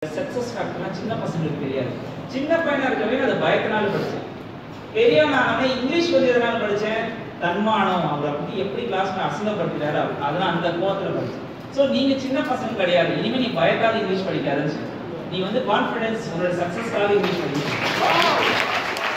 Success ஃபேக்டர்லாம் சின்ன பசங்களுக்கு தெரியாது சின்ன பையனா இருக்கவே அதை பயத்தினால படிச்சேன் பெரியவன் நான் இங்கிலீஷ் வந்து எதனால படிச்சேன் தன்மானம் அவரை பத்தி எப்படி கிளாஸ்ல அசிங்கப்படுத்திட்டாரு அவர். அதெல்லாம் அந்த கோவத்துல படிச்சேன் ஸோ நீங்க சின்ன பசங்க கிடையாது இனிமே நீ பயத்தால இங்கிலீஷ் படிக்காதுன்னு சொல்லு. நீ வந்து கான்ஃபிடன்ஸ் உங்களோட சக்சஸ்க்காக இங்கிலீஷ் படிக்கணும்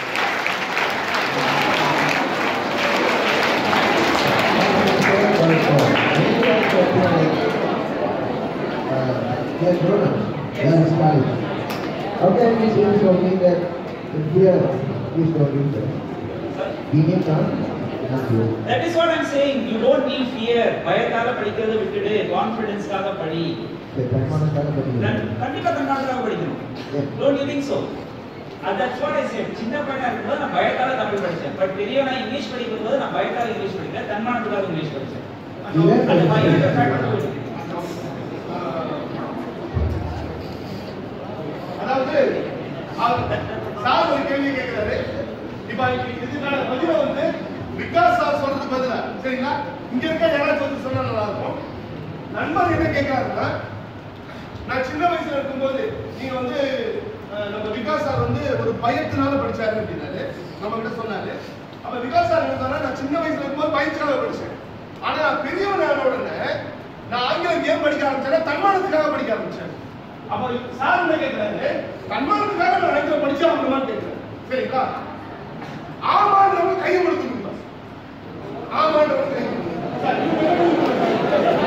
Yes, Bruno. Yes, Spanish. Okay, Miss is talking that in here, please don't use that. We need not, not you. That is what I'm saying you don't need fear பயத்தால படிக்கிறத விட்டுடு கான்ஃபிடன்ஸ்க்காக படி Okay, தன்மானத்தால படிக்கிறீங்க. தன்- கண்டிப்பா தன்மானத்துக்காக படிக்கணும் Yes. Don't you think so that's what I said சின்ன பையனா இருக்கும்போது நான் பயத்தால தமிழ் படிச்சேன் பட் பெரியவனா இங்கிலீஷ் படிக்கும் போது நான் பயத்தால இங்கிலீஷ் படிக்கல தன்மானத்துக்காக இங்கிலீஷ் படிச்சேன் இல்ல. அந்த பையன் ஃபேக்டர் அதாவது அவர் சார் ஒரு கேள்வி கேட்கிறாரு இப்ப இதுக்கான பதில வந்து விகாஸ் சார் சொல்றதுக்கு பதிலா சரிங்களா இங்க இருக்க யாராச்சும் வந்து சொன்னா நல்லா இருக்கும் நண்பர் என்ன கேட்கிறாருன்னா நான் சின்ன வயசுல இருக்கும்போது நீங்க வந்து அஹ், நம்ம விகாஸ் சார் வந்து ஒரு பயத்தினால படிச்சாரு அப்படின்னாரு நம்ம கிட்ட சொன்னாரு அப்ப விகாஸ் சார் என்ன சொன்னா நான் சின்ன வயசுல இருக்கும்போது பயத்தினால படிச்சேன் ஆனா பெரியவன் ஆன உடனே நான் ஆங்கிலம் ஏன் படிக்க ஆரம்பிச்சேன்னா தன்மானத்துக்காக படிக்க ஆரம்பிச்சேன் அப்ப சார் என்ன கேட்கிறாரு தன்மானத்துக்காக நான் ஆங்கிலம் படிச்சா ஆகணுமான்னு கேட்கிறேன் சரிங்களா ஆமான்றவங்க கையை கொடுத்துருங்க ஆமான்றவங்க கையை கொடுத்துருங்க. சார்,